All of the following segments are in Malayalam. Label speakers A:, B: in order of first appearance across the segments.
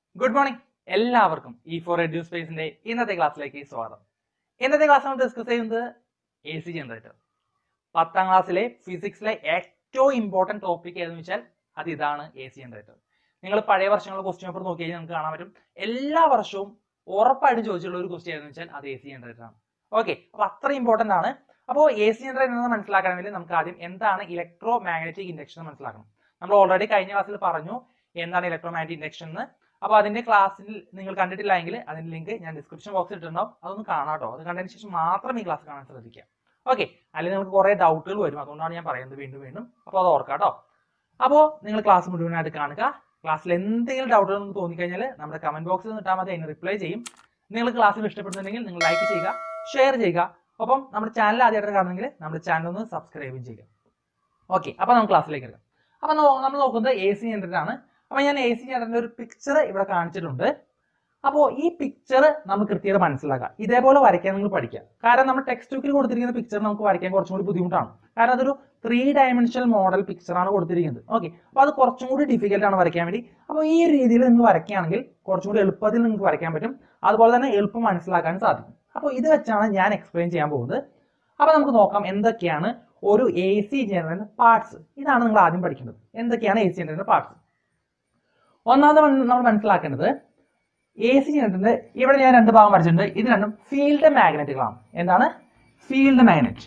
A: ഗുഡ് മോർണിംഗ് എല്ലാവർക്കും ഈ ഫോർ എഡ്യൂ സ്പേസിന്റെ ഇന്നത്തെ ക്ലാസ്സിലേക്ക് സ്വാഗതം ഇന്നത്തെ ക്ലാസ് നമ്മൾ ഡിസ്കസ് ചെയ്യുന്നത് എ സി ജനറേറ്റർ പത്താം ക്ലാസ്സിലെ ഫിസിക്സിലെ ഏറ്റവും ഇമ്പോർട്ടന്റ് ടോപ്പിക് ഏതെന്ന് വെച്ചാൽ അത് ഇതാണ് എ സി ജനറേറ്റർ നിങ്ങൾ പഴയ വർഷങ്ങളുടെ ക്വസ്റ്റ്യൻ പേപ്പർ നോക്കി കഴിഞ്ഞാൽ നമുക്ക് കാണാൻ പറ്റും എല്ലാ വർഷവും ഉറപ്പായിട്ടും ചോദിച്ചുള്ള ഒരു ക്വസ്റ്റ്യൻ ഏതെന്ന് വെച്ചാൽ അത് എ സി ജനറേറ്റർ ആണ് ഓക്കെ അപ്പൊ അത്ര ഇമ്പോർട്ടന്റ് ആണ് അപ്പോൾ എ സി ജനറേറ്റർ എന്ന് മനസ്സിലാക്കണമെങ്കിൽ നമുക്ക് ആദ്യം എന്താണ് ഇലക്ട്രോ മാഗ്നറ്റിക് ഇൻഡക്ഷൻ മനസ്സിലാക്കണം നമ്മൾ ഓൾറെഡി കഴിഞ്ഞ ക്ലാസ്സിൽ പറഞ്ഞു എന്താണ് ഇലക്ട്രോ മാഗ്നറ്റിക് ഇൻഡക്ഷൻ എന്ന് അപ്പോൾ അതിന്റെ ക്ലാസ്സിൽ നിങ്ങൾ കണ്ടിട്ടില്ല എങ്കിൽ അതിന്റെ ലിങ്ക് ഞാൻ ഡിസ്ക്രിപ്ഷൻ ബോക്സിൽ ഇട്ടിട്ടുണ്ടാവും അതൊന്ന് കാണാം കേട്ടോ അത് കണ്ടതിന് ശേഷം മാത്രം ഈ ക്ലാസ് കാണാൻ ശ്രദ്ധിക്കുക ഓക്കെ അല്ലെങ്കിൽ നിങ്ങൾക്ക് കുറേ ഡൗട്ടുകൾ വരും അതുകൊണ്ടാണ് ഞാൻ പറയുന്നത് വീണ്ടും വീണ്ടും അപ്പോൾ അത് ഓർക്കാം കേട്ടോ അപ്പോൾ നിങ്ങൾ ക്ലാസ് മുഴുവനായിട്ട് കാണുക ക്ലാസ്സിൽ എന്തെങ്കിലും ഡൗട്ടുകൾ നിങ്ങൾക്ക് തോന്നിക്കഴിഞ്ഞാൽ നമ്മുടെ കമന്റ് ബോക്സിൽ ഇട്ടാൽ മതി അതിന് റിപ്ലൈ ചെയ്യും നിങ്ങൾ ക്ലാസ്സിൽ ഇഷ്ടപ്പെടുന്നുണ്ടെങ്കിൽ നിങ്ങൾ ലൈക്ക് ചെയ്യുക ഷെയർ ചെയ്യുക ഒപ്പം നമ്മുടെ ചാനൽ ആദ്യമായിട്ട് കാണുമെങ്കിൽ നമ്മുടെ ചാനൽ ഒന്ന് സബ്സ്ക്രൈബും ചെയ്യുക ഓക്കെ അപ്പോൾ നമുക്ക് ക്ലാസ്സിലേക്ക് എടുക്കാം അപ്പോൾ നമ്മൾ നോക്കുന്നത് എ സി ജനറേറ്റർ ആണ് അപ്പോൾ ഞാൻ എ സി ജനറേറ്ററിന്റെ ഒരു പിക്ചർ ഇവിടെ കാണിച്ചിട്ടുണ്ട് അപ്പോൾ ഈ പിക്ചർ നമുക്ക് കൃത്യമായിട്ട് മനസ്സിലാക്കാം ഇതേപോലെ വരയ്ക്കാൻ നിങ്ങൾ പഠിക്കുക കാരണം നമ്മൾ ടെക്സ്റ്റ് ബുക്കിൽ കൊടുത്തിരിക്കുന്ന പിക്ചർ നമുക്ക് വരയ്ക്കാൻ കുറച്ചും കൂടി ബുദ്ധിമുട്ടാണ് കാരണം അതൊരു ത്രീ ഡയമെൻഷണൽ മോഡൽ പിക്ചറാണ് കൊടുത്തിരിക്കുന്നത് ഓക്കെ അപ്പോൾ അത് കുറച്ചും കൂടി ഡിഫിക്കൽട്ട് ആണ് വരയ്ക്കാൻ വേണ്ടി അപ്പോൾ ഈ ഒരു രീതിയിൽ നിങ്ങൾ വരയ്ക്കുകയാണെങ്കിൽ കുറച്ചും കൂടി എളുപ്പത്തിൽ നിങ്ങൾക്ക് വരയ്ക്കാൻ പറ്റും അതുപോലെ തന്നെ എളുപ്പം മനസ്സിലാക്കാൻ സാധിക്കും അപ്പോൾ ഇത് വെച്ചാണ് ഞാൻ എക്സ്പ്ലെയിൻ ചെയ്യാൻ പോകുന്നത് അപ്പോൾ നമുക്ക് നോക്കാം എന്തൊക്കെയാണ് ഒരു എ സി ജനറേറ്റർ പാർട്സ് ഇതാണ് നിങ്ങൾ ആദ്യം പഠിക്കേണ്ടത് എന്തൊക്കെയാണ് എ സി ജനറേറ്റർ പാർട്സ് ഒന്നാമത് മൻ- നമ്മൾ മനസ്സിലാക്കേണ്ടത് എ സി ജനറേറ്ററിന്റെ ഇവിടെ ഞാൻ രണ്ട് ഭാഗം വരച്ചിട്ടുണ്ട് ഇത് രണ്ടും ഫീൽഡ് മാഗ്നറ്റുകളാണ് എന്താണ് ഫീൽഡ് മാഗ്നറ്റ്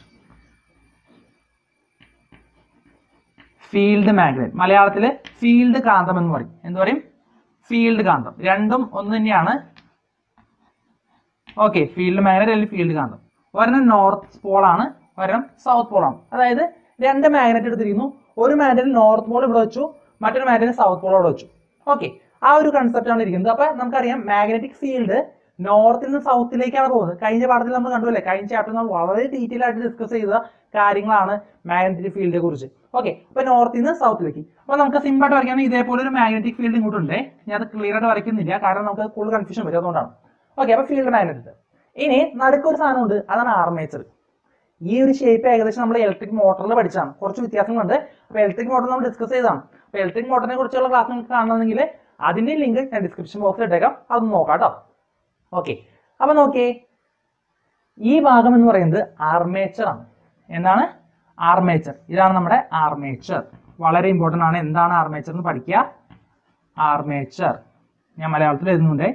A: ഫീൽഡ് മാഗ്നറ്റ് മലയാളത്തില് ഫീൽഡ് കാന്തം എന്ന് പറയും എന്ത് പറയും ഫീൽഡ് കാന്തം രണ്ടും ഒന്ന് തന്നെയാണ് ഓക്കെ ഫീൽഡ് മാഗ്നറ്റ് അല്ലെങ്കിൽ ഫീൽഡ് കാന്തം ഒരെണ്ണം നോർത്ത് പോൾ ആണ് ഒരെണ്ണം സൗത്ത് പോൾ ആണ് അതായത് രണ്ട് മാഗ്നറ്റ് എടുത്തിരിക്കുന്നു ഒരു മാഗ്നറ്റ് നോർത്ത് പോൾ ഇവിടെ വെച്ചു മറ്റൊരു മാഗ്നറ്റ് സൗത്ത് പോൾ ഇവിടെ വെച്ചു ഓക്കെ ആ ഒരു കൺസെപ്റ്റ് ആണ് ഇരിക്കുന്നത് അപ്പൊ നമുക്കറിയാം മാഗ്നറ്റിക് ഫീൽഡ് നോർത്തിൽ നിന്ന് സൗത്തിലേക്കാണ് പോകുന്നത് കഴിഞ്ഞ പാഠത്തിൽ നമ്മൾ കണ്ടുല്ലേ കഴിഞ്ഞ ചാപ്റ്റർ നമ്മൾ വളരെ ഡീറ്റെയിൽ ആയിട്ട് ഡിസ്കസ് ചെയ്ത കാര്യങ്ങളാണ് മാഗ്നറ്റിക് ഫീൽഡിനെ കുറിച്ച് ഓക്കെ അപ്പൊ നോർത്തിൽ നിന്ന് സൗത്തിലേക്ക് അപ്പൊ നമുക്ക് സിമ്പിൾ ആയിട്ട് വരയ്ക്കുകയാണെങ്കിൽ ഇതേപോലെ ഒരു മാഗ്നറ്റിക് ഫീൽഡ് ഇങ്ങോട്ടുണ്ട് ഞാൻ അത് ക്ലിയർ ആയിട്ട് വരയ്ക്കുന്നില്ല കാരണം നമുക്ക് കൂടുതൽ കൺഫ്യൂഷൻ വരും അതുകൊണ്ടാണ് ഓക്കെ അപ്പൊ ഫീൽഡ് മാഗ്നറ്റ് ഇനി നടുക്കൊരു സാധനമുണ്ട് അതാണ് ആർമേച്ചർ ഈ ഒരു ഷേപ്പ് ഏകദേശം നമ്മൾ ഇലക്ട്രിക് മോട്ടറിൽ പഠിച്ചതാണ് കുറച്ച് വ്യത്യാസങ്ങളുണ്ട് അപ്പൊ ഇലക്ട്രിക് മോട്ടർ നമ്മൾ ഡിസ്കസ് ചെയ്തതാണ് അപ്പൊ ഇലക്ട്രിക് മോട്ടറിനെ കുറിച്ചുള്ള ക്ലാസ് നിങ്ങൾക്ക് കാണണമെങ്കിൽ അതിന്റെ ലിങ്ക് ഞാൻ ഡിസ്ക്രിപ്ഷൻ ബോക്സിൽ ഇട്ടേക്കാം അതൊന്ന് നോക്കാം കേട്ടോ ഓക്കെ അപ്പൊ നോക്കിയേ ഈ ഭാഗം എന്ന് പറയുന്നത് ആർമേച്ചർ ആണ് എന്താണ് ആർമേച്ചർ ഇതാണ് നമ്മുടെ ആർമേച്ചർ വളരെ ഇമ്പോർട്ടൻ്റ് ആണ് എന്താണ് ആർമേച്ചർ എന്ന് പഠിക്കുക ആർമേച്ചർ ഞാൻ മലയാളത്തിൽ എഴുതുന്നുണ്ട്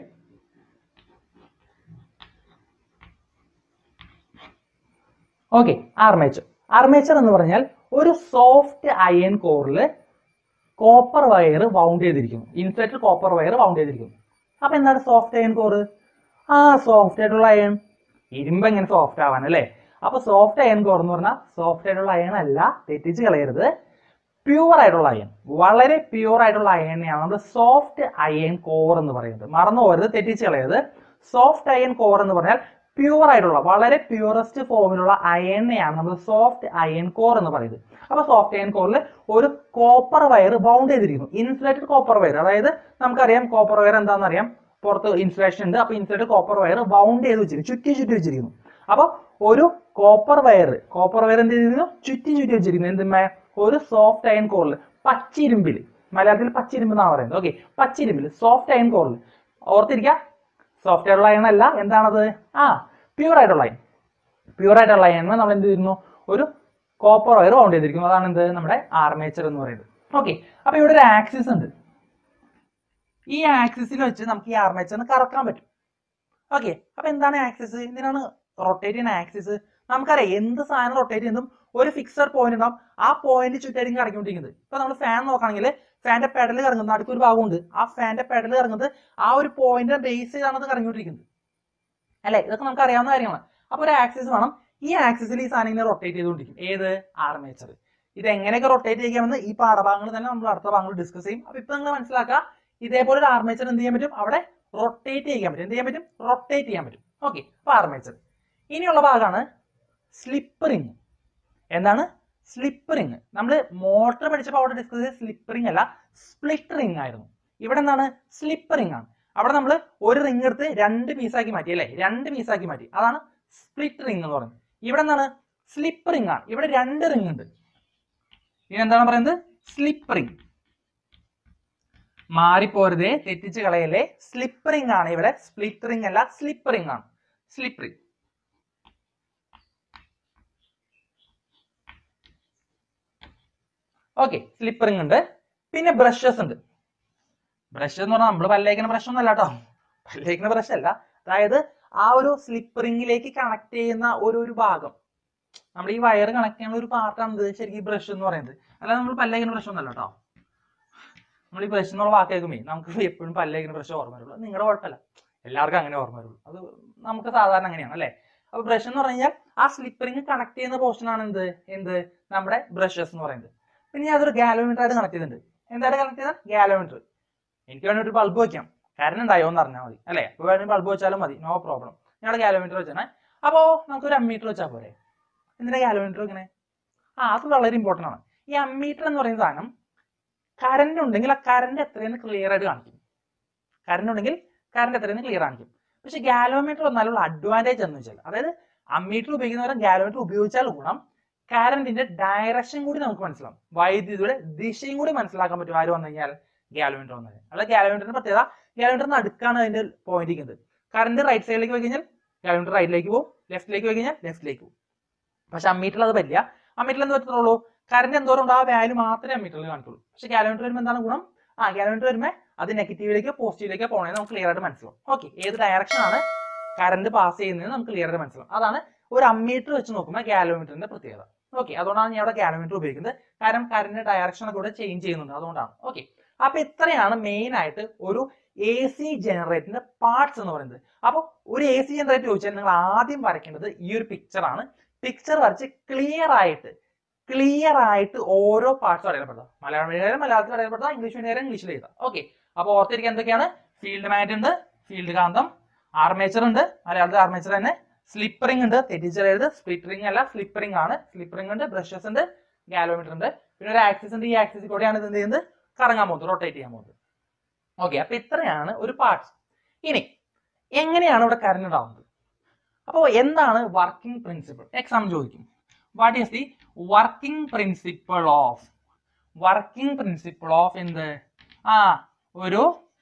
A: ഓക്കെ ആർമേച്ചർ ആർമേച്ചർ എന്ന് പറഞ്ഞാൽ ഒരു സോഫ്റ്റ് അയൺ കോറിൽ കോപ്പർ വയർ വൗണ്ട് ചെയ്തിരിക്കുന്നു ഇൻസുലേറ്റഡ് കോപ്പർ വയർ വൗണ്ട് ചെയ്തിരിക്കുന്നു അപ്പൊ എന്താണ് സോഫ്റ്റ് അയൺ കോറ് ആ സോഫ്റ്റ് ആയിട്ടുള്ള അയൺ ഇരുമ്പ് എങ്ങനെ സോഫ്റ്റ് ആവാൻ അല്ലേ അപ്പൊ സോഫ്റ്റ് അയൺ കോർ എന്ന് പറഞ്ഞാൽ സോഫ്റ്റ് ആയിട്ടുള്ള അയൺ അല്ല തെറ്റിച്ച് കളയരുത് പ്യൂർ ആയിട്ടുള്ള അയൺ വളരെ പ്യൂർ ആയിട്ടുള്ള അയണിനെയാണ് നമ്മൾ സോഫ്റ്റ് അയൺ കോർ എന്ന് പറയുന്നത് മറന്നു പോകരുത് തെറ്റിച്ച് കളയരുത് സോഫ്റ്റ് അയൺ കോർ എന്ന് പറഞ്ഞാൽ പ്യൂർ ആയിട്ടുള്ള വളരെ പ്യൂറസ്റ്റ് ഫോമിലുള്ള അയണിനെയാണ് നമ്മൾ സോഫ്റ്റ് അയൺ കോർ എന്ന് പറയുന്നത് അപ്പൊ സോഫ്റ്റ് അയൺ കോറിൽ ഒരു കോപ്പർ വയർ ബൗണ്ട് ചെയ്തിരിക്കുന്നു ഇൻസുലേറ്റഡ് കോപ്പർ വയർ അതായത് നമുക്കറിയാം കോപ്പർ വയർ എന്താണെന്ന് അറിയാം പുറത്ത് ഇൻസുലേഷൻ ഉണ്ട് അപ്പൊ ഇൻസുലേറ്റഡ് കോപ്പർ വയർ ബൗണ്ട് ചെയ്ത് വെച്ചിരിക്കുന്നു ചുറ്റി ചുറ്റി വെച്ചിരിക്കുന്നു അപ്പൊ ഒരു കോപ്പർ വയർ കോപ്പർ വയർ എന്ത് ചെയ്തിരുന്നു ചുറ്റി ചുറ്റി വെച്ചിരിക്കുന്നു എന്തുമേ ഒരു സോഫ്റ്റ് അയൺ കോറിൽ പച്ചിരുമ്പിൽ മലയാളത്തിൽ പച്ചിരുമ്പ് എന്നാണ് പറയുന്നത് ഓക്കെ പച്ചിരുമ്പിൽ സോഫ്റ്റ് അയൺ കോറിൽ ഓർത്തിരിക്കുക സോഫ്റ്റ് ആയിട്ടുള്ള അയൺ അല്ല എന്താണത് ആ പ്യൂർ ആയിട്ടുള്ള അയൺ പ്യൂർ ആയിട്ടുള്ള അയൺ നമ്മൾ എന്ത് ചെയ്യുന്നു ഒരു കോപ്പർ വയർ ബൗണ്ട് ചെയ്തിരിക്കുന്നു അതാണ് എന്ത് നമ്മുടെ ആർമേച്ചർ എന്ന് പറയുന്നത് ഓക്കെ അപ്പൊ ഇവിടെ ഒരു ആക്സിസ് ഉണ്ട് ഈ ആക്സിസിൽ വെച്ച് നമുക്ക് ഈ ആർമേച്ചറിന് കറക്കാൻ പറ്റും ഓക്കെ അപ്പൊ എന്താണ് ആക്സിസ് എന്തിനാണ് റൊട്ടേറ്റ് ചെയ്യുന്ന ആക്സിസ് നമുക്കറിയാം എന്ത് സാധനം റൊട്ടേറ്റ് ചെയ്യുന്നതും ഒരു ഫിക്സഡ് പോയിന്റ് ഉണ്ടാവും ആ പോയിന്റ് ചുറ്റായിരിക്കും കറങ്ങിക്കൊണ്ടിരിക്കുന്നത് ഇപ്പൊ നമ്മൾ ഫാൻ നോക്കുകയാണെങ്കിൽ ഫാന്റെ പെഡൽ കറങ്ങുന്നത് അടുത്തൊരു ഭാഗമുണ്ട് ആ ഫാന്റെ പെഡൽ കറങ്ങുന്നത് ആ ഒരു പോയിന്റിനെ ബേസ് ചെയ്താണ് അത് കറങ്ങിക്കൊണ്ടിരിക്കുന്നത് അല്ലെ ഇതൊക്കെ നമുക്ക് അറിയാവുന്ന കാര്യങ്ങളാണ് അപ്പൊ ഒരു ആക്സിസ് വേണം ഈ ആക്സിസിൽ ഈ സാധനം ഇങ്ങനെ റൊട്ടേറ്റ് ചെയ്തുകൊണ്ടിരിക്കും ഏത് ആർമേച്ചർ ഇത് എങ്ങനെയൊക്കെ റൊട്ടേറ്റ് ചെയ്യാമെന്ന് ഈ പാഠഭാഗങ്ങൾ തന്നെ നമ്മൾ അടുത്ത ഭാഗങ്ങൾ ഡിസ്കസ് ചെയ്യും അപ്പൊ ഇപ്പൊ നിങ്ങൾ മനസ്സിലാക്കുക ഇതേപോലെ ഒരു ആർമേച്ചർ എന്ത് ചെയ്യാൻ പറ്റും അവിടെ റൊട്ടേറ്റ് ചെയ്യാൻ പറ്റും എന്ത് ചെയ്യാൻ പറ്റും റൊട്ടേറ്റ് ചെയ്യാൻ പറ്റും ഓക്കെ അപ്പൊ ആർമേച്ചർ ഇനിയുള്ള ഭാഗമാണ് സ്ലിപ്പറിങ് എന്താണ് സ്ലിപ്പറിങ് നമ്മൾ മോട്ടർ പഠിച്ചപ്പോൾ അവിടെ ഡിസ്കസ് ചെയ്ത സ്ലിപ്പറിങ് അല്ല സ്പ്ലിറ്ററിങ് ആയിരുന്നു ഇവിടെ എന്താണ് സ്ലിപ്പറിങ് ആണ് അവിടെ നമ്മൾ ഒരു റിങ് എടുത്ത് രണ്ട് പീസാക്കി മാറ്റി അല്ലേ രണ്ട് പീസാക്കി മാറ്റി അതാണ് സ്പ്ലിറ്റ് റിങ് എന്ന് പറയുന്നത് ഇവിടെ എന്താണ് സ്ലിപ്പ് റിങ് ആണ് ഇവിടെ രണ്ട് റിങ് ഉണ്ട് ഇനി എന്താണ് പറയുന്നത് സ്ലിപ്പ് റിങ് മാറിപ്പോരുതേ തെറ്റിച്ച് കളയല്ലേ സ്ലിപ്പറിംഗ് ആണ് ഇവിടെ സ്പ്ലിറ്ററിംഗ് അല്ല സ്ലിപ്പറിംഗ് ആണ് സ്ലിപ്പറിംഗ് ഓക്കെ സ്ലിപ്പറിംഗ് ഉണ്ട് പിന്നെ ബ്രഷസ് ഉണ്ട് ബ്രഷ് എന്ന് പറഞ്ഞാൽ നമ്മൾ പല്ലേക്കുന്ന ബ്രഷ് ഒന്നും അല്ല കേട്ടോ പല്ലേക്കുന്ന ബ്രഷ് അല്ല അതായത് ആ ഒരു സ്ലിപ്പറിംഗിലേക്ക് കണക്ട് ചെയ്യുന്ന ഒരു ഒരു ഭാഗം നമ്മൾ ഈ വയർ കണക്ട് ചെയ്യുന്ന ഒരു പാർട്ടാണ് ഇത് ശരിക്കും ബ്രഷ് എന്ന് പറയുന്നത് അല്ലാതെ നമ്മൾ പല്ലേക്കുന്ന ബ്രഷ് ഒന്നും അല്ല കേട്ടോ നമ്മൾ ഈ ബ്രഷ് എന്നുള്ള വാക്ക് കേൾക്കുമ്പോൾ നമുക്ക് എപ്പോഴും പല്ലേക്കുന്ന ബ്രഷ് ഓർമ്മ വരുള്ളൂ നിങ്ങളുടെ കുഴപ്പമില്ല എല്ലാവർക്കും അങ്ങനെ ഓർമ്മ വരുള്ളൂ അത് നമുക്ക് സാധാരണ അങ്ങനെയാണ് അല്ലേ അപ്പൊ ബ്രഷ് എന്ന് പറഞ്ഞു കഴിഞ്ഞാൽ ആ സ്ലിപ്പറിംഗ് കണക്ട് ചെയ്യുന്ന പോർഷൻ ആണ് എന്ത് എന്ത് നമ്മുടെ ബ്രഷസ് എന്ന് പറയുന്നത് പിന്നെ ഞാൻ അതൊരു ഗാലോമീറ്റർ ആയിട്ട് കണക്ട് ചെയ്തിട്ടുണ്ട് എന്തായിട്ട് കണക്ട് ചെയ്താൽ ഗാലോമീറ്റർ എനിക്ക് വേണ്ടി ഒരു ബൾബ് വെക്കാം കറണ്ട് ഉണ്ടായോ എന്ന് അറിഞ്ഞാൽ മതി അല്ലേ അപ്പൊ വേണമെങ്കിൽ ബൾബ് വെച്ചാലും മതി നോ പ്രോബ്ലം ഞങ്ങളുടെ ഗാലോമീറ്റർ വെച്ചാണ് അപ്പോ നമുക്ക് ഒരു അമ്മീറ്റർ വെച്ചാൽ പോരെ എന്തിനാ ഗാലോമീറ്റർ ഇങ്ങനെ ആ അത് വളരെ ഇമ്പോർട്ടന്റ് ആണ് ഈ അമ്മീറ്റർ എന്ന് പറയുന്ന സാധനം കറണ്ട് ഉണ്ടെങ്കിൽ ആ കറണ്ട് എത്രയെന്ന് ക്ലിയർ ആയിട്ട് കാണിക്കും കറണ്ട് ഉണ്ടെങ്കിൽ കറണ്ട് എത്രയെന്ന് ക്ലിയർ കാണിക്കും പക്ഷെ ഗാലോമീറ്റർ വന്നാലുള്ള അഡ്വാൻറ്റേജ് എന്ന് വെച്ചാൽ അതായത് അമ്മീറ്റർ ഉപയോഗിക്കുന്നവരെ ഗാലോമീറ്റർ ഉപയോഗിച്ചാൽ ഗുണം കറണ്ടിന്റെ ഡയറക്ഷൻ കൂടി നമുക്ക് മനസ്സിലാവും വൈദ്യുതിയുടെ ദിശയും കൂടി മനസ്സിലാക്കാൻ പറ്റും ആര് വന്നു കഴിഞ്ഞാൽ ഗാലോമീറ്റർ വന്നത് അല്ല ഗാലോമീറ്ററിന്റെ പ്രത്യേകത ഗാലോമീറ്ററിന് അടുക്കാണ് അതിന്റെ പോയിന്റ് ഇരിക്കുന്നത് കറണ്ട് റൈറ്റ് സൈഡിലേക്ക് പോയി കഴിഞ്ഞാൽ ഗാലോമീറ്റർ റൈറ്റിലേക്ക് പോകും ലെഫ്റ്റിലേക്ക് പോയി കഴിഞ്ഞാൽ ലെഫ്റ്റിലേക്ക് പോകും പക്ഷെ അമ്മീറ്ററിൽ അത് പറ്റില്ല അമ്മീറ്ററിൽ എന്ത് പറ്റത്തുള്ളൂ കറണ്ട് എന്തോരം ഉണ്ട് ആ വാല്യൂ മാത്രമേ അമ്മീറ്ററിൽ കാണിക്കുള്ളൂ പക്ഷെ ഗാലോമീറ്റർ വരുമ്പോൾ എന്താണ് ഗുണം ആ ഗാലോമീറ്റർ വരുമ്പോൾ അത് നെഗറ്റീവിലേക്ക് പോസിറ്റീവിലേക്ക് പോകണമെന്ന് നമുക്ക് ക്ലിയർ ആയിട്ട് മനസ്സിലാവും ഓക്കെ ഏത് ഡയറക്ഷൻ ആണ് കറണ്ട് പാസ് ചെയ്യുന്നത് നമുക്ക് ക്ലിയർ ആയിട്ട് മനസ്സിലാവും അതാണ് ഒരു അമ്മീറ്റർ വെച്ച് നോക്കുമ്പോൾ ഗാലോമീറ്ററിന്റെ പ്രത്യേകത ഓക്കെ അതുകൊണ്ടാണ് ഞാൻ ഇവിടെ ഗാലോമീറ്റർ ഉപയോഗിക്കുന്നത് കാരണം കറണ്ട് ഡയറക്ഷൻ ഒക്കെ ഇവിടെ ചേഞ്ച് ചെയ്യുന്നുണ്ട് അതുകൊണ്ടാണ് ഓക്കെ അപ്പൊ ഇത്രയാണ് മെയിൻ ആയിട്ട് ഒരു എ സി ജനറേറ്ററിന്റെ പാർട്സ് എന്ന് പറയുന്നത് അപ്പോൾ ഒരു എ സി ജനറേറ്റർ ചോദിച്ചാൽ നിങ്ങൾ ആദ്യം വരയ്ക്കേണ്ടത് ഈ ഒരു പിക്ചർ ആണ് പിക്ചർ വരച്ച് ക്ലിയർ ആയിട്ട് ക്ലിയർ ആയിട്ട് ഓരോ പാർട്സും അടയാളപ്പെടുത്താം മലയാളം മീഡിയം മലയാളത്തിൽ അടയാളപ്പെടുത്താം ഇംഗ്ലീഷ് മീഡിയം ഇംഗ്ലീഷിൽ എഴുതാം ഓക്കെ അപ്പോൾ ഓർത്തിരിക്കാൻ എന്തൊക്കെയാണ് ഫീൽഡ് മാഗ്നറ്റ് ഉണ്ട് ഫീൽഡ് കാന്തം ആർമേച്ചർ ഉണ്ട് മലയാളത്തിൽ ആർമേച്ചർ തന്നെ സ്ലിപ്പറിംഗ് ഉണ്ട് തെറ്റിച്ചെഴുത് സ്പ്ലിറ്ററിംഗ് അല്ല സ്ലിപ്പറിംഗ് ആണ് സ്ലിപ്പറിംഗ് ഉണ്ട് ബ്രഷസ് ഉണ്ട് ഗാലോമീറ്റർ ഉണ്ട് പിന്നെ ഒരു ആക്സിസ് ഉണ്ട് ഈ ആക്സിസ് കൂടെയാണ് ഇത് എന്ത് ചെയ്യുന്നത് കറങ്ങാൻ പോകുന്നത് റൊട്ടേറ്റ് ചെയ്യാൻ പോകുന്നത് ഓക്കെ അപ്പൊ ഇത്രയാണ് ഒരു പാർട്സ് ഇനി എങ്ങനെയാണ് ഇവിടെ കറണ്ട് ഉണ്ടാവുന്നത് അപ്പോൾ എന്താണ് വർക്കിംഗ് പ്രിൻസിപ്പിൾ എക്സാം ചോദിക്കും what is the working principle of working principle of എന്ത് ആ ഒരു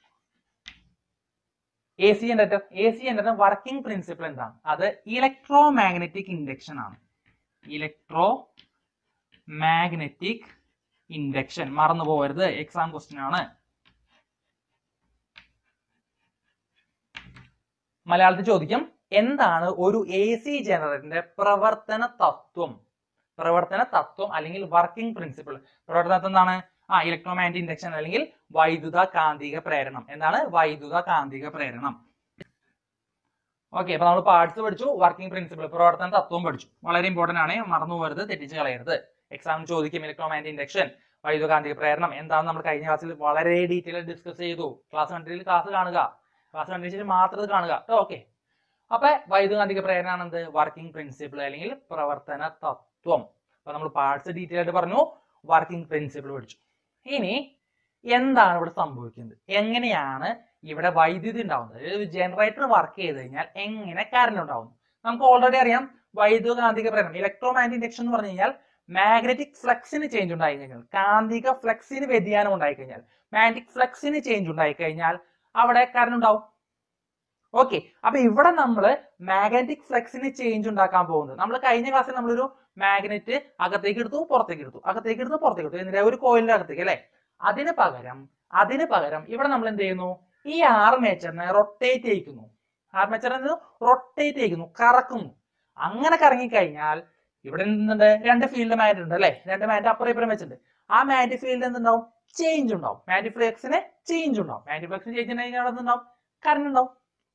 A: A C generator A C generator working principle എന്താണ് അത് ഇലക്ട്രോ മാഗ്നറ്റിക് ഇൻഡക്ഷൻ ആണ് ഇലക്ട്രോ മാഗ്നറ്റിക് ഇൻഡക്ഷൻ മറന്നു പോകരുത് എക്സാം ക്വസ്റ്റ്യൻ ആണ് മലയാളത്തിൽ ചോദിക്കും എന്താണ് ഒരു എ സി ജനറേറ്ററിന്റെ പ്രവർത്തന തത്വം പ്രവർത്തന തത്വം അല്ലെങ്കിൽ വർക്കിംഗ് പ്രിൻസിപ്പിൾ പ്രവർത്തന തത്വം എന്താണ് ആ ഇലക്ട്രോമാഗ്നറ്റിക് ഇൻഡക്ഷൻ അല്ലെങ്കിൽ വൈദ്യുത കാന്തിക പ്രേരണം എന്താണ് വൈദ്യുത കാന്തിക പ്രേരണം ഓക്കെ അപ്പൊ നമ്മൾ പാർട്സ് പഠിച്ചു വർക്കിംഗ് പ്രിൻസിപ്പിൾ പ്രവർത്തന തത്വം പഠിച്ചു വളരെ ഇമ്പോർട്ടന്റ് ആണ് മറന്നു പോകരുത് തെറ്റിച്ച് കളയരുത് എക്സാം ചോദിക്കും ഇലക്ട്രോമാഗ്നറ്റിക് ഇൻഡക്ഷൻ വൈദ്യുത കാന്തിക പ്രേരണം എന്താണെന്ന് നമ്മൾ കഴിഞ്ഞ ക്ലാസ്സിൽ വളരെ ഡീറ്റെയിൽ ഡിസ്കസ് ചെയ്തു ക്ലാസ് കണ്ടിൽ ക്ലാസ് കാണുക ക്ലാസ് കണ്ടതിന് ശേഷം മാത്രം ഇത് കാണുക ഓക്കെ അപ്പൊ വൈദ്യുതകാന്തിക പ്രേരണ എന്ത് വർക്കിംഗ് പ്രിൻസിപ്പിൾ അല്ലെങ്കിൽ പ്രവർത്തന തത്വം അപ്പൊ നമ്മൾ പാർട്സ് ഡീറ്റെയിൽ ആയിട്ട് പറഞ്ഞു വർക്കിംഗ് പ്രിൻസിപ്പിൾ പഠിച്ചു ഇനി എന്താണ് ഇവിടെ സംഭവിക്കുന്നത് എങ്ങനെയാണ് ഇവിടെ വൈദ്യുതി ഉണ്ടാവുന്നത് ഒരു ജനറേറ്റർ വർക്ക് ചെയ്ത് കഴിഞ്ഞാൽ എങ്ങനെ കറണ്ട് ഉണ്ടാവുന്നു നമുക്ക് ഓൾറെഡി അറിയാം വൈദ്യുതകാന്തിക പ്രേരണം ഇലക്ട്രോ മാഗ്നറ്റിക് ഇൻഡക്ഷൻ എന്ന് പറഞ്ഞു കഴിഞ്ഞാൽ മാഗ്നറ്റിക് ഫ്ലക്സിന് ചേഞ്ച് ഉണ്ടായി കഴിഞ്ഞാൽ കാന്തിക ഫ്ലക്സിന് വ്യതിയാനം ഉണ്ടായി കഴിഞ്ഞാൽ മാഗ്നറ്റിക് ഫ്ലക്സിന് ചേഞ്ച് ഉണ്ടായി കഴിഞ്ഞാൽ അവിടെ കറണ്ട് ഉണ്ടാവും ഓക്കെ അപ്പൊ ഇവിടെ നമ്മൾ മാഗ്നറ്റിക് ഫ്ലക്സിന് ചേഞ്ച് ഉണ്ടാക്കാൻ പോകുന്നത് നമ്മൾ കഴിഞ്ഞ ക്ലാസ്സിൽ നമ്മളൊരു മാഗ്നറ്റ് അകത്തേക്ക് എടുത്തു പുറത്തേക്ക് എടുത്തു അകത്തേക്ക് എടുത്തു പുറത്തേക്ക് എടുത്തു എന്നിട്ട് ഒരു കോയിലിന്റെ അകത്തേക്ക് അല്ലെ അതിന് പകരം അതിന് പകരം ഇവിടെ നമ്മൾ എന്ത് ചെയ്യുന്നു ഈ ആർമേച്ചറിനെ റൊട്ടേറ്റ് ചെയ്യിക്കുന്നു ആർമേച്ചറിനെ റൊട്ടേറ്റ് ചെയ്യിക്കുന്നു കറക്കുന്നു അങ്ങനെ കറങ്ങിക്കഴിഞ്ഞാൽ ഇവിടെ എന്തുണ്ട് രണ്ട് ഫീൽഡ് മാഗ്നറ്റ് ഉണ്ട് അല്ലെ രണ്ട് മാഗ്നറ്റ് അപ്പുറം ഇപ്പുറം വെച്ചിട്ടുണ്ട് ആ മാഗ്നറ്റ് ഫീൽഡ് എന്തുണ്ടാവും ചേഞ്ച് ഉണ്ടാവും മാഗ്നറ്റ് ഫ്ലക്സിന് ചേഞ്ച് ഉണ്ടാവും മാഗ്നറ്റ് ഫ്ലക്സിന് ചേഞ്ച് ഉണ്ടെങ്കിൽ അവിടെ എന്തുണ്ടാവും കറണ്ട് ഉണ്ടാവും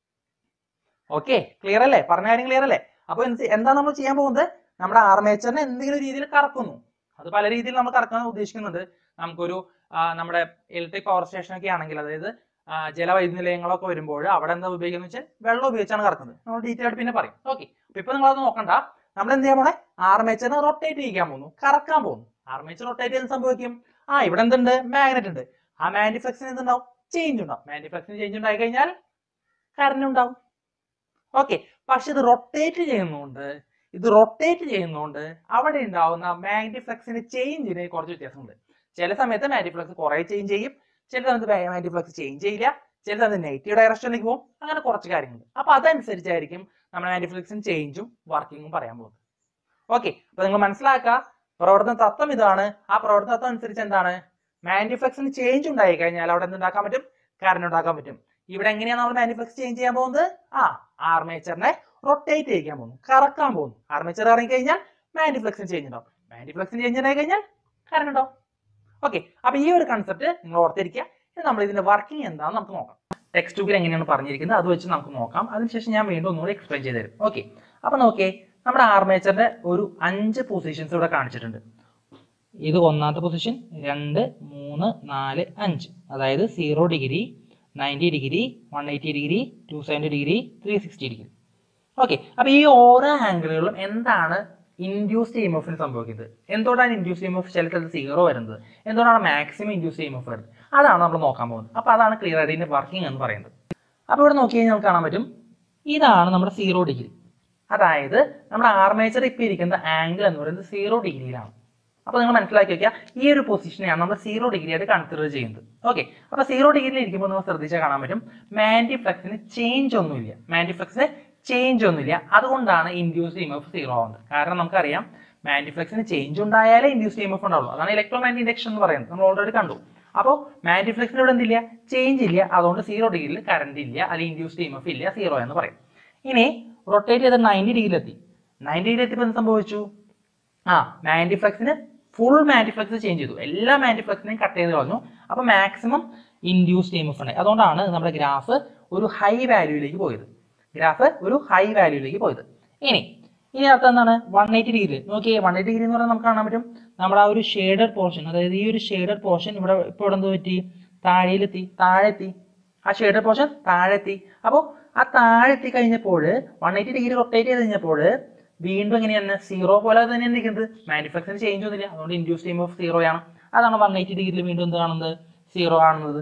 A: ഓക്കെ ക്ലിയർ അല്ലേ പറഞ്ഞ കാര്യം ക്ലിയർ അല്ലേ അപ്പൊ എന്ത് എന്താ നമ്മൾ ചെയ്യാൻ പോകുന്നത് നമ്മുടെ ആർമേച്ചറിനെ എന്തെങ്കിലും രീതിയിൽ കറക്കുന്നു അത് പല രീതിയിൽ നമ്മൾ കറക്കാൻ ഉദ്ദേശിക്കുന്നുണ്ട് നമുക്കൊരു ആ, നമ്മുടെ ഇലക്ട്രിക് പവർ സ്റ്റേഷൻ ഒക്കെ ആണെങ്കിൽ അതായത് ആ, ജലവൈദ്യുതി നിലയങ്ങളൊക്കെ വരുമ്പോൾ അവിടെ എന്താ ഉപയോഗിക്കുന്നത് വെച്ചാൽ വെള്ളം ഉപയോഗിച്ചാണ് കറക്കുന്നത് നമ്മൾ ഡീറ്റെയിൽ ആയിട്ട് പിന്നെ പറയും ഓക്കെ അപ്പൊ ഇപ്പൊ നിങ്ങൾ അത് നോക്കണ്ട നമ്മൾ എന്ത് ചെയ്യാൻ പോണേ ആർമേച്ചറിനെ റൊട്ടേറ്റ് ചെയ്യിക്കാൻ പോകുന്നു കറക്കാൻ പോകുന്നു ആർമേച്ചർ റൊട്ടേറ്റ് ചെയ്ത് സംഭവിക്കും ആ ഇവിടെ എന്തുണ്ട് മാഗ്നറ്റ് ഉണ്ട് ആ മാഗ്നറ്റിക് ഫ്ലക്സിന് എന്തുണ്ടാവും ചേഞ്ച് ഉണ്ടാവും മാഗ്നറ്റിക് ഫ്ലക്സിന് ചേഞ്ച് ഉണ്ടായി കഴിഞ്ഞാൽ കറണ്ട് ഉണ്ടാവും ഓക്കെ പക്ഷെ ഇത് റൊട്ടേറ്റ് ചെയ്യുന്നതുകൊണ്ട് ഇത് റൊട്ടേറ്റ് ചെയ്യുന്നതുകൊണ്ട് അവിടെ ഉണ്ടാവുന്ന മാഗ്നറ്റിക് ഫ്ലക്സിന്റെ ചേഞ്ചിന് കുറച്ച് വ്യത്യാസമുണ്ട് ചില സമയത്ത് മാഗ്നറ്റിക് ഫ്ലക്സ് കുറെ ചേഞ്ച് ചെയ്യും ചില സമയത്ത് മാൻറ്റിഫ്ലക്സ് ചേഞ്ച് ചെയ്യില്ല ചില സമയത്ത് നെഗറ്റീവ് ഡയറക്ഷനിലേക്ക് പോകും അങ്ങനെ കുറച്ച് കാര്യങ്ങളുണ്ട് അപ്പൊ അതനുസരിച്ചായിരിക്കും നമ്മുടെ മാൻറ്റിഫ്ലക്സിന് ചേഞ്ചും വർക്കിങ്ങും പറയാൻ പോകുന്നത് ഓക്കെ അപ്പൊ നിങ്ങൾ മനസ്സിലാക്കുക പ്രവർത്തന തത്വം ഇതാണ് ആ പ്രവർത്തന തത്വം അനുസരിച്ച് എന്താണ് മാൻറ്റിഫ്ലക്സിന് ചേഞ്ച് ഉണ്ടായി കഴിഞ്ഞാൽ അവിടെ എന്തുണ്ടാക്കാൻ പറ്റും കറണ്ട് ഉണ്ടാക്കാൻ പറ്റും ഇവിടെ എങ്ങനെയാണ് നമ്മൾ മാനിഫ്ലക്സ് ചേഞ്ച് ചെയ്യാൻ പോകുന്നത് ആ ആർമേച്ചറിനെ റൊട്ടേറ്റ് ചെയ്യിക്കാൻ പോകുന്നു കറക്കാൻ പോകുന്നു ആർമേച്ചർ ഇറങ്ങി കഴിഞ്ഞാൽ മാനിഫ്ലക്സിന് ചേഞ്ച് ഉണ്ടാവും മാനിഫ്ലക്സിന് ചേഞ്ച് ഉണ്ടായി കഴിഞ്ഞാൽ കറണ്ട് ഉണ്ടാവും ഓക്കെ അപ്പൊ ഈ ഒരു കൺസെപ്റ്റ് നിങ്ങൾ ഓർത്തിരിക്കുക ഇനി നമ്മൾ ഇതിന്റെ വർക്കിംഗ് എന്താണെന്ന് നമുക്ക് നോക്കാം ടെക്സ്റ്റ് ബുക്കിൽ എങ്ങനെയാണ് പറഞ്ഞിരിക്കുന്നത് അത് വെച്ച് നമുക്ക് നോക്കാം അതിനുശേഷം ഞാൻ വീണ്ടും ഒന്നുകൂടി എക്സ്പ്ലെയിൻ ചെയ്ത് തരും ഓക്കെ അപ്പൊ നോക്കിയേ നമ്മുടെ ആർമേച്ചറിന്റെ ഒരു അഞ്ച് പൊസിഷൻസ് ഇവിടെ കാണിച്ചിട്ടുണ്ട് ഇത് ഒന്നാമത്തെ പൊസിഷൻ രണ്ട് മൂന്ന് നാല് അഞ്ച് അതായത് zero degree ninety degree one eighty degree two seventy degree three sixty degree okay അപ്പൊ ഈ ഓരോ ആംഗിളുകളും എന്താണ് ഇൻഡ്യൂസ് ഇ എം എഫിന് സംഭവിക്കുന്നത് എന്തുകൊണ്ടാണ് ഇൻഡ്യൂസ് ഇ എം എഫ് ചില സ്ഥലത്ത് സീറോ വരുന്നത് എന്തുകൊണ്ടാണ് maximum induce E M F വരുന്നത് അതാണ് നമ്മൾ നോക്കാൻ പോകുന്നത് അപ്പൊ അതാണ് ക്ലിയർ ആയിട്ട് ഇതിന്റെ വർക്കിംഗ് എന്ന് പറയുന്നത് അപ്പൊ ഇവിടെ നോക്കി കഴിഞ്ഞാൽ നമുക്ക് കാണാൻ പറ്റും ഇതാണ് നമ്മുടെ സീറോ ഡിഗ്രി അതായത് നമ്മുടെ ആർമേച്ചർ ഇപ്പൊ ഇരിക്കുന്ന ആംഗിൾ എന്ന് പറയുന്നത് സീറോ ഡിഗ്രിയിലാണ് അപ്പൊ നിങ്ങൾ മനസ്സിലാക്കി വെക്കുക ഈ ഒരു പൊസിഷനെയാണ് നമ്മൾ സീറോ ഡിഗ്രി ആയിട്ട് കൺസിഡർ ചെയ്യുന്നത് ഓക്കെ അപ്പൊ സീറോ ഡിഗ്രിയിൽ ഇരിക്കുമ്പോൾ നമ്മൾ ശ്രദ്ധിച്ചാൽ കാണാൻ പറ്റും മാൻറ്റിഫ്ലക്സിന് ചേഞ്ച് ഒന്നുമില്ല മാൻറ്റിഫ്ലക്സിന് ചേഞ്ച് ഒന്നുമില്ല അതുകൊണ്ടാണ് induce E M F zero ആവുന്നത് കാരണം നമുക്കറിയാം മാൻറ്റിഫ്ലക്സിന് ചേഞ്ച് ഉണ്ടായാലേ ഇൻഡ്യൂസ് ഇ എം എഫ് ഉണ്ടാവുള്ളൂ അതാണ് ഇലക്ട്രോമാഗ്നറ്റിക് ഇൻഡക്ഷൻ എന്ന് പറയുന്നത് നമ്മൾ ഓൾറെഡി കണ്ടു അപ്പോൾ മാൻറ്റിഫ്ലക്സിന് ഇവിടെ എന്തില്ല ചേഞ്ച് ഇല്ല അതുകൊണ്ട് സീറോ ഡിഗ്രിയിൽ കറണ്ട് ഇല്ല അല്ലെങ്കിൽ ഇൻഡ്യൂസ് ഇ എം എഫ് ഇല്ല സീറോ എന്ന് പറയും ഇനി റൊട്ടേറ്റ് ചെയ്ത് നയൻറ്റി ഡിഗ്രിയിലെത്തി നയൻറ്റി ഡിഗ്രി എത്തിയപ്പോൾ എന്ത് സംഭവിച്ചു ആ മാൻറ്റിഫ്ലക്സിന് ഫുൾ മാൻറ്റിഫ്ലക്സ് ചേഞ്ച് ചെയ്തു എല്ലാ മാൻറ്റിഫ്ലക്സിനെയും കട്ട് ചെയ്ത് കളഞ്ഞു അപ്പോൾ maximum induced E M F ഉണ്ട് അതുകൊണ്ടാണ് നമ്മുടെ ഗ്രാഫ് ഒരു ഹൈ വാല്യൂയിലേക്ക് പോയത് ഗ്രാഫ് ഒരു ഹൈ വാല്യൂയിലേക്ക് പോയത് ഇനി ഇനി അടുത്ത എന്താണ് വൺ എയ്റ്റി ഡിഗ്രി നോക്കിയേ വൺ എയ്റ്റി ഡിഗ്രി എന്ന് പറഞ്ഞാൽ നമുക്ക് കാണാൻ പറ്റും നമ്മുടെ ആ ഒരു ഷെയ്ഡഡ് പോർഷൻ അതായത് ഈ ഒരു ഷെയ്ഡഡ് പോർഷൻ ഇവിടെ ഇപ്പോൾ ഇവിടെ എന്ത് പറ്റി താഴെയിലെത്തി താഴെത്തി ആ ഷെയ്ഡഡ് പോർഷൻ താഴെത്തി അപ്പോൾ ആ താഴെത്തി കഴിഞ്ഞപ്പോൾ വൺ എയ്റ്റി ഡിഗ്രി റൊട്ടേറ്റ് ചെയ്ത് കഴിഞ്ഞപ്പോൾ വീണ്ടും എങ്ങനെയാണ് സീറോ പോലെ തന്നെയാണ് ഇരിക്കുന്നത് മാനുഫാക്ചറിന് ചേഞ്ച് ഒന്നുമില്ല അതുകൊണ്ട് ഇൻഡ്യൂസ് ടീം ഓഫ് സീറോ ആണ് അതാണ് വൺ എയ്റ്റി ഡിഗ്രിയിൽ വീണ്ടും എന്ത് കാണുന്നത് സീറോ കാണുന്നത്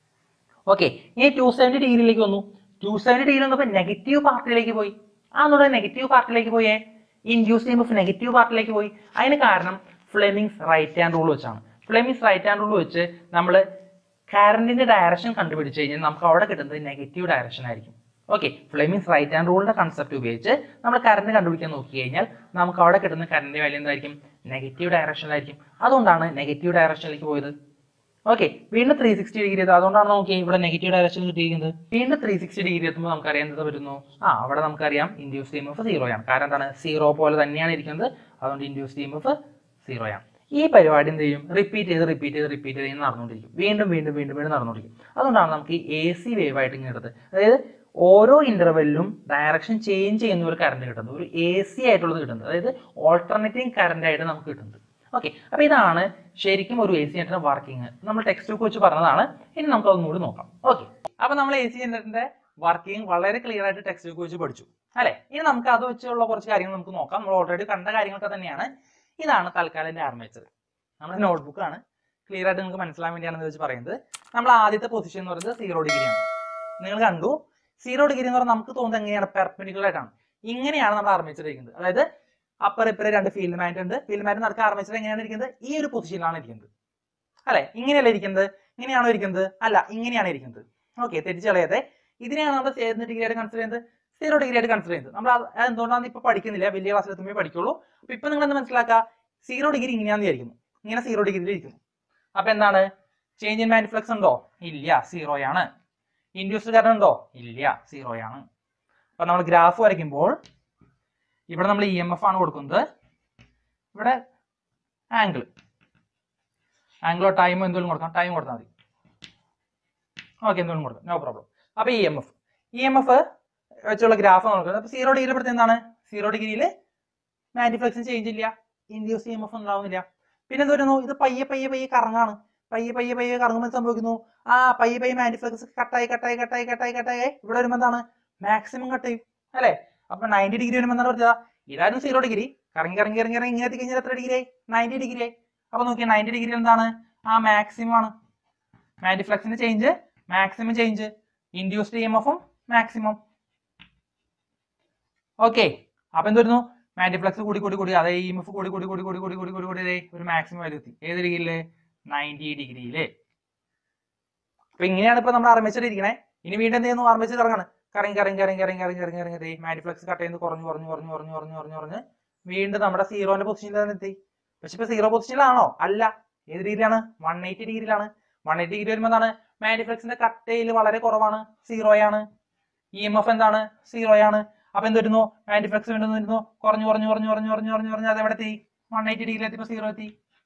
A: ഓക്കെ ഇനി ടു സെവൻറ്റി ഡിഗ്രിയിലേക്ക് വന്നു ടു സെവൻറ്റി ഡിഗ്രി വന്നപ്പോൾ നെഗറ്റീവ് പാർട്ടിലേക്ക് പോയി ആ എന്നുള്ള നെഗറ്റീവ് പാർട്ടിലേക്ക് പോയേ ഇൻഡ്യൂസ് ടീം ഓഫ് നെഗറ്റീവ് പാർട്ടിലേക്ക് പോയി അതിന് കാരണം ഫ്ലെമിങ്സ് റൈറ്റ് ഹാൻഡ് റൂൾ വെച്ചാണ് ഫ്ലെമിങ്സ് റൈറ്റ് ഹാൻഡ് റൂൾ വെച്ച് നമ്മൾ കറണ്ടിന്റെ ഡയറക്ഷൻ കണ്ടുപിടിച്ച് കഴിഞ്ഞാൽ നമുക്ക് അവിടെ കിട്ടുന്നത് നെഗറ്റീവ് ഡയറക്ഷൻ ആയിരിക്കും ഓക്കെ ഫ്ലെമിങ്സ് റൈറ്റ് ഹാൻഡ് റൂളിന്റെ കൺസെപ്റ്റ് ഉപയോഗിച്ച് നമ്മൾ കറണ്ട് കണ്ടുപിടിക്കാൻ നോക്കി കഴിഞ്ഞാൽ നമുക്ക് അവിടെ കിട്ടുന്ന കറണ്ട് വാല്യൂ എന്തായിരിക്കും നെഗറ്റീവ് ഡയറക്ഷനിലായിരിക്കും അതുകൊണ്ടാണ് നെഗറ്റീവ് ഡയറക്ഷനിലേക്ക് പോയത് ഓക്കെ വീണ്ടും ത്രീ സിക്സ്റ്റി ഡിഗ്രി എത്തും അതുകൊണ്ടാണ് നമുക്ക് ഇവിടെ നെഗറ്റീവ് ഡയറക്ഷൻ കിട്ടിയിരിക്കുന്നത് വീണ്ടും ത്രീ സിക്സ്റ്റി ഡിഗ്രി എത്തുമ്പോൾ നമുക്കറിയാം എന്ത് വരുന്നു ആ അവിടെ നമുക്കറിയാം ഇൻഡ്യൂസ് ടീം ഓഫ് സീറോ ആണ് കാരണം എന്താണ് സീറോ പോലെ തന്നെയാണ് ഇരിക്കുന്നത് അതുകൊണ്ട് ഇൻഡ്യൂസ് ടീം ഓഫ് സീറോ ആണ് ഈ പരിപാടി എന്ത് ചെയ്യും റിപ്പീറ്റ് ചെയ്ത് റിപ്പീറ്റ് ചെയ്ത് റിപ്പീറ്റ് ചെയ്ത് ഇങ്ങനെ നടന്നുകൊണ്ടിരിക്കും വീണ്ടും വീണ്ടും വീണ്ടും വീണ്ടും നടന്നുകൊണ്ടിരിക്കും അതുകൊണ്ടാണ് നമുക്ക് എ സി വേവ് ആയിട്ട് ഇങ്ങനെ എടുത്തത് അതായത് ഓരോ ഇന്റർവെല്ലിലും ഡയറക്ഷൻ ചേഞ്ച് ചെയ്യുന്ന ഒരു കറണ്ട് കിട്ടുന്നത് ഒരു എ സി ആയിട്ടുള്ളത് കിട്ടുന്നത് അതായത് ഓൾട്ടർനേറ്റിംഗ് കറണ്ട് ആയിട്ട് നമുക്ക് കിട്ടുന്നത് ഓക്കെ അപ്പൊ ഇതാണ് ശരിക്കും ഒരു എ സി ജനറേറ്റർ വർക്കിംഗ് നമ്മൾ ടെക്സ്റ്റ് ബുക്ക് വെച്ച് പറഞ്ഞതാണ് ഇനി നമുക്ക് അതൊന്നും കൂടി നോക്കാം ഓക്കെ അപ്പൊ നമ്മൾ എ സി ജനറേറ്ററിന്റെ വർക്കിംഗ് വളരെ ക്ലിയർ ആയിട്ട് ടെക്സ്റ്റ് ബുക്ക് വെച്ച് പഠിച്ചു അല്ലെ ഇനി നമുക്ക് അത് വെച്ചുള്ള കുറച്ച് കാര്യങ്ങൾ നമുക്ക് നോക്കാം നമ്മൾ ഓൾറെഡി കണ്ട കാര്യങ്ങളൊക്കെ തന്നെയാണ് ഇതാണ് തൽക്കാലം ആർമേച്ചർ നമ്മുടെ നോട്ട്ബുക്ക് ആണ് ക്ലിയർ ആയിട്ട് നിങ്ങൾക്ക് മനസ്സിലാൻ വേണ്ടിയാണ് ഇത് വെച്ച് പറയുന്നത് നമ്മൾ ആദ്യത്തെ പൊസിഷൻ എന്ന് പറയുന്നത് സീറോ ഡിഗ്രിയാണ് നിങ്ങൾ കണ്ടു സീറോ ഡിഗ്രി എന്ന് പറഞ്ഞാൽ നമുക്ക് തോന്നുന്നത് എങ്ങനെയാണ് പെർപെൻഡിക്കുലർ ആയിട്ടാണ് ഇങ്ങനെയാണ് നമ്മൾ ആർമേച്ചർ ഇരിക്കുന്നത് അതായത് അപ്പർ ഇപ്പറെ രണ്ട് ഫീൽഡ് മാറ്റ് ഉണ്ട് ഫീൽഡ് മാറ്റ് നടക്കുക ആർമേച്ചർ എങ്ങനെയാണ് ഇരിക്കുന്നത് ഈ ഒരു പൊസിഷനിലാണ് ഇരിക്കുന്നത് അല്ലെ ഇങ്ങനെയല്ല ഇരിക്കുന്നത് ഇങ്ങനെയാണോ ഇരിക്കുന്നത് അല്ല ഇങ്ങനെയാണ് ഇരിക്കുന്നത് ഓക്കെ തെറ്റിച്ച് കളയാതെ ഇതിനെയാണ് നമ്മൾ എന്ത് ഡിഗ്രി ആയിട്ട് കൺസിഡർ ചെയ്യുന്നത് സീറോ ഡിഗ്രി ആയിട്ട് കൺസിഡർ ചെയ്യുന്നത് നമ്മൾ അത് അത് എന്തുകൊണ്ടാണ് ഇപ്പൊ പഠിക്കുന്നില്ല വലിയ ക്ലാസ്സിൽ എത്തുമ്പോൾ പഠിക്കുള്ളൂ അപ്പൊ ഇപ്പൊ നിങ്ങൾ എന്ത് മനസ്സിലാക്കുക സീറോ ഡിഗ്രി ഇങ്ങനെയാണെന്ന് വിചാരിക്കുന്നു ഇങ്ങനെ സീറോ ഡിഗ്രിയിൽ ഇരിക്കുന്നു അപ്പൊ എന്താണ് ചേഞ്ച് ഇൻ മാനിഫ്ലക്സ് ഉണ്ടോ ഇല്ല സീറോയാണ് ഇൻഡ്യൂസ് കറണ്ട് ഉണ്ടോ ഇല്ല സീറോയാണ് അപ്പൊ നമ്മൾ ഗ്രാഫ് വരയ്ക്കുമ്പോൾ ഇവിടെ നമ്മൾ ഇ എം എഫ് ആണ് കൊടുക്കുന്നത് ഇവിടെ ആംഗിൾ ആംഗിളോ ടൈമോ എന്തെങ്കിലും കൊടുക്കാം ടൈം കൊടുത്താൽ മതി ഓക്കെ എന്തെങ്കിലും കൊടുക്കാം നോ പ്രോബ്ലം അപ്പൊ E M F E M F വെച്ചുള്ള ഗ്രാഫ് നോക്കുന്നത് അപ്പൊ സീറോ ഡിഗ്രി പെടുത്ത എന്താണ് സീറോ ഡിഗ്രിയിൽ മാനിഫ്ലക്സിന് ചേഞ്ച് ഇല്ല ഇൻഡ്യൂസ് ഇ എം എഫ് ഉണ്ടാവുന്നില്ല പിന്നെ എന്ത് വരുന്നു ഇത് പയ്യെ പയ്യെ പയ്യെ കറങ്ങാണ് പയ്യെ പയ്യെ പയ്യെ കറങ്ങുമ്പോൾ സംഭവിക്കുന്നു ആ പയ്യെ പയ്യെ മാനിഫ്ലക്സ് കട്ടായി കട്ടായി കട്ടായി കട്ടായി കട്ടായി ഇവിടെ വരുമ്പോൾ എന്താണ് മാക്സിമം കട്ട് ചെയ്യും അല്ലേ അപ്പൊ നയൻറ്റി ഡിഗ്രി വരുമ്പോൾ എന്താണ് പറഞ്ഞത് ഇതായിരുന്നു സീറോ ഡിഗ്രി കറങ്ങി കറങ്ങി കറങ്ങി കറങ്ങി ഇങ്ങനെ എത്തിക്കഴിഞ്ഞാൽ എത്ര ഡിഗ്രി ആയി നയൻറ്റി ഡിഗ്രി ആയി അപ്പൊ നോക്കിയാൽ നയൻറ്റി ഡിഗ്രി എന്താണ് ആ മാക്സിമം ആണ് മാനിഫ്ലക്സിന്റെ change maximum change induced E M എഫും മാക്സിമം ഓക്കെ അപ്പൊ എന്ത് വരുന്നു മാനിഫ്ലക്സ് കൂടി കൂടി കൂടി അതേ ഇ എം എഫ് കൂടി കൂടി കൂടി കൂടി കൂടി കൂടി കൂടി കൂടി ദേ ഒരു മാക്സിമം വാല്യൂ എത്തി ഏത് ഡിഗ്രിയില് നയൻറ്റി ഡിഗ്രിയില് അപ്പൊ ഇങ്ങനെയാണ് ഇപ്പൊ നമ്മൾ ആർമേച്ചർ ഇരിക്കണേ ഇനി വീണ്ടും എന്ത് ചെയ്യുന്നു ആർമേച്ചർ കറങ്ങാണ് കറങ്ങി കറങ്ങി കറങ്ങി കറങ്ങി കറങ്ങി കറങ്ങി കറങ്ങി ദേ മാനിഫ്ലക്സ് കട്ട് ചെയ്യുന്നത് കുറഞ്ഞു കുറഞ്ഞു കുറഞ്ഞു കുറഞ്ഞു കുറഞ്ഞു കുറഞ്ഞു കുറഞ്ഞ് വീണ്ടും നമ്മുടെ സീറോന്റെ പൊസിഷനിൽ തന്നെ എത്തി പക്ഷെ ഇപ്പൊ സീറോ പൊസിഷനിലാണോ അല്ല ഏത് ഡിഗ്രിയാണ് വൺ എയ്റ്റി ഡിഗ്രിയിലാണ് വൺ എയ്റ്റി ഡിഗ്രി വരുമ്പോൾ എന്താണ് മാനിഫ്ലക്സിന്റെ കട്ടയിൽ വളരെ കുറവാണ് സീറോയാണ് ഇ എം എഫ് എന്താണ് സീറോയാണ് അപ്പൊ എന്ത് വരുന്നു മാനിഫ്ലക്സ് വീണ്ടും വരുന്നു കുറഞ്ഞു കുറഞ്ഞു കുറഞ്ഞു കുറഞ്ഞു കുറഞ്ഞു കുറഞ്ഞു കുറഞ്ഞു അത് എവിടെ എത്തി വൺ എയ്റ്റി ഡിഗ്രി എത്തിയപ്പോ സീറോ എത്തി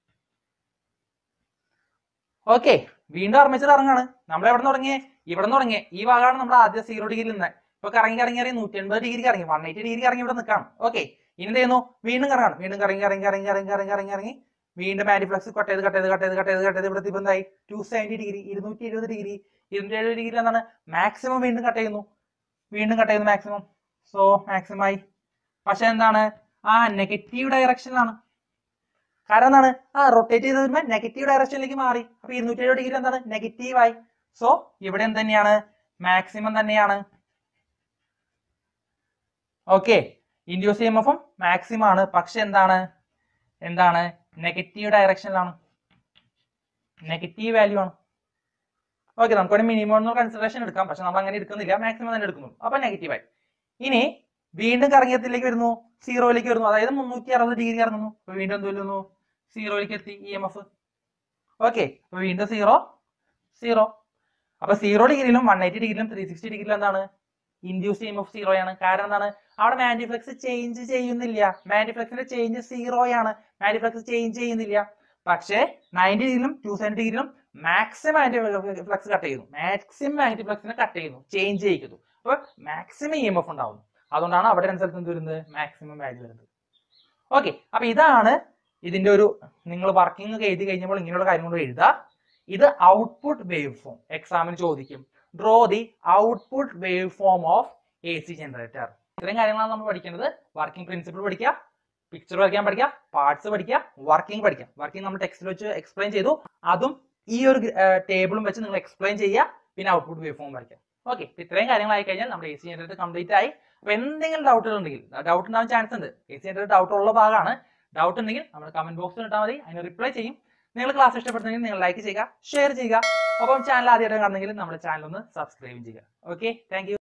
A: ഓക്കെ വീണ്ടും അർമേച്ചർ ഇറങ്ങാണ് നമ്മൾ എവിടെ നിന്ന് തുടങ്ങിയേ ഇവിടെ നിന്ന് തുടങ്ങിയേ ഈ ഭാഗമാണ് നമ്മുടെ ആദ്യം സീറോ ഡിഗ്രിയിൽ നിന്ന് ഇപ്പൊ കറങ്ങി കറങ്ങി കറങ്ങി നൂറ്റി എൺപത് ഡിഗ്രി കറങ്ങി വൺ എയ്റ്റി ഡിഗ്രി കറങ്ങി ഇവിടെ നിൽക്കാം ഓക്കെ ഇനി എന്ത് ചെയ്യുന്നു വീണ്ടും കറങ്ങാണ് വീണ്ടും കറങ്ങി കറങ്ങി കറങ്ങി കറങ്ങി കറങ്ങി കറങ്ങി കറങ്ങി വീണ്ടും മാനിഫ്ലക്സ് കട്ട് ചെയ്ത് കട്ട് ചെയ്ത് കട്ട് ചെയ്ത് കട്ട് ചെയ്ത് കട്ട് ചെയ്ത് ഇവിടെ ഇപ്പൊ എന്തായി ടു സെവന്റി ഡിഗ്രി ഇരുന്നൂറ്റി എഴുപത് ഡിഗ്രി ഇരുന്നൂറ്റി എഴുപത് ഡിഗ്രി എന്താണ് മാക്സിമം വീണ്ടും കട്ട് ചെയ്യുന്നു വീണ്ടും കട്ട് ചെയ്യുന്നു മാക്സിമം സോ മാക്സിമം ആയി പക്ഷെ എന്താണ് ആ നെഗറ്റീവ് ഡയറക്ഷനിലാണ് കാരണം എന്താണ് ആ റൊട്ടേറ്റ് ചെയ്ത് വരുമ്പോൾ നെഗറ്റീവ് ഡയറക്ഷനിലേക്ക് മാറി അപ്പൊ ഇരുന്നൂറ്റി എഴുപത് ഡിഗ്രി എന്താണ് നെഗറ്റീവ് ആയി സോ ഇവിടെ എന്ത് തന്നെയാണ് മാക്സിമം തന്നെയാണ് ഓക്കെ ഇൻഡ്യൂസ് ഇ എം എഫും മാക്സിമം ആണ് പക്ഷെ എന്താണ് എന്താണ് നെഗറ്റീവ് ഡയറക്ഷനിലാണ് നെഗറ്റീവ് വാല്യൂ ആണ് ഓക്കെ നമുക്ക് വേണമെങ്കിൽ മിനിമം എന്ന് കൺസിഡറേഷൻ എടുക്കാം പക്ഷെ നമ്മൾ അങ്ങനെ എടുക്കുന്നില്ല മാക്സിമം തന്നെ എടുക്കുന്നു അപ്പൊ നെഗറ്റീവ് ആയി ഇനി വീണ്ടും കറങ്ങിയത്തിലേക്ക് വരുന്നു സീറോയിലേക്ക് വരുന്നു അതായത് മുന്നൂറ്റി അറുപത് ഡിഗ്രി ഇറങ്ങുന്നു അപ്പൊ വീണ്ടും എന്ത് വരുന്നു സീറോയിലേക്ക് എത്തി ഇ എം എഫ് ഓക്കെ അപ്പൊ വീണ്ടും സീറോ സീറോ അപ്പൊ സീറോ ഡിഗ്രിയിലും വൺ എയ്റ്റി ഡിഗ്രിയിലും ത്രീ സിക്സ്റ്റി ഡിഗ്രിയിലും എന്താണ് induce E M F zero ആണ് കാരണം എന്താണ് അവിടെ മാനിഫ്ലക്സ് ചേഞ്ച് ചെയ്യുന്നില്ല മാനിഫ്ലക്സിന്റെ ചേഞ്ച് സീറോ ആണ് മാനിഫ്ലക്സ് ചേഞ്ച് ചെയ്യുന്നില്ല പക്ഷേ നയൻറ്റി ഡിഗ്രിയിലും ടു സെവൻ ഡിഗ്രിയിലും മാക്സിമം ആന്റിഫ്ലക്സ് കട്ട് ചെയ്യുന്നു മാക്സിമം ആന്റിഫ്ലക്സിനെ കട്ട് ചെയ്യുന്നു ചേഞ്ച് ചെയ്യിക്കുന്നു അപ്പൊ മാക്സിമം ഇ എം എഫ് ഉണ്ടാവുന്നു അതുകൊണ്ടാണ് അവിടെ രണ്ട് സ്ഥലത്ത് എന്ത് വരുന്നത് മാക്സിമം വാല്യൂ വരുന്നത് ഓക്കെ അപ്പൊ ഇതാണ് ഇതിന്റെ ഒരു നിങ്ങൾ വർക്കിംഗ് ഒക്കെ എഴുതി കഴിഞ്ഞപ്പോൾ ഇങ്ങനെയുള്ള കാര്യങ്ങൾ എഴുതുക ഇത് ഔട്ട്പുട്ട് വേവ് ഫോം എക്സാമിന് ചോദിക്കും draw the output waveform of A C generator ഇത്രയും കാര്യങ്ങളാണ് നമ്മൾ പഠിക്കുന്നത് വർക്കിംഗ് പ്രിൻസിപ്പിൾ പഠിക്കുക പിക്ചർ വരയ്ക്കാൻ പഠിക്കുക പാർട്സ് പഠിക്കുക വർക്കിംഗ് പഠിക്കുക വർക്കിംഗ് നമ്മൾ ടെക്സ്റ്റിൽ വെച്ച് എക്സ്പ്ലെയിൻ ചെയ്തു അതും ഈ ഒരു ടേബിളും വെച്ച് നിങ്ങൾ എക്സ്പ്ലെയിൻ ചെയ്യുക പിന്നെ ഔട്ട്പുട്ട് വേവ് ഫോം വരയ്ക്കുക ഓക്കെ ഇത്രയും കാര്യങ്ങളായി കഴിഞ്ഞാൽ നമ്മുടെ എ സി ജനറേറ്റർ കംപ്ലീറ്റ് ആയി അപ്പൊ എന്തെങ്കിലും ഡൗട്ടുകൾ ഉണ്ടെങ്കിൽ ഡൗട്ട് ഉണ്ടാവാൻ ചാൻസ് ഉണ്ട് എ സി ജനറേറ്റർ ഡൗട്ട് ഉള്ള ഭാഗമാണ് ഡൗട്ട് ഉണ്ടെങ്കിൽ നമ്മുടെ കമന്റ് ബോക്സിൽ ഇട്ടാൽ മതി അതിന് റിപ്ലൈ ചെയ്യും നിങ്ങൾ ക്ലാസ് ഇഷ്ടപ്പെടുന്നെങ്കിൽ നിങ്ങൾ ലൈക്ക് ചെയ്യുക ഷെയർ ചെയ്യുക ഒപ്പം ചാനൽ ആദ്യമായിട്ട് കാണുന്നെങ്കിൽ നമ്മുടെ ചാനൽ ഒന്ന് സബ്സ്ക്രൈബ് ചെയ്യുക ഓക്കെ താങ്ക്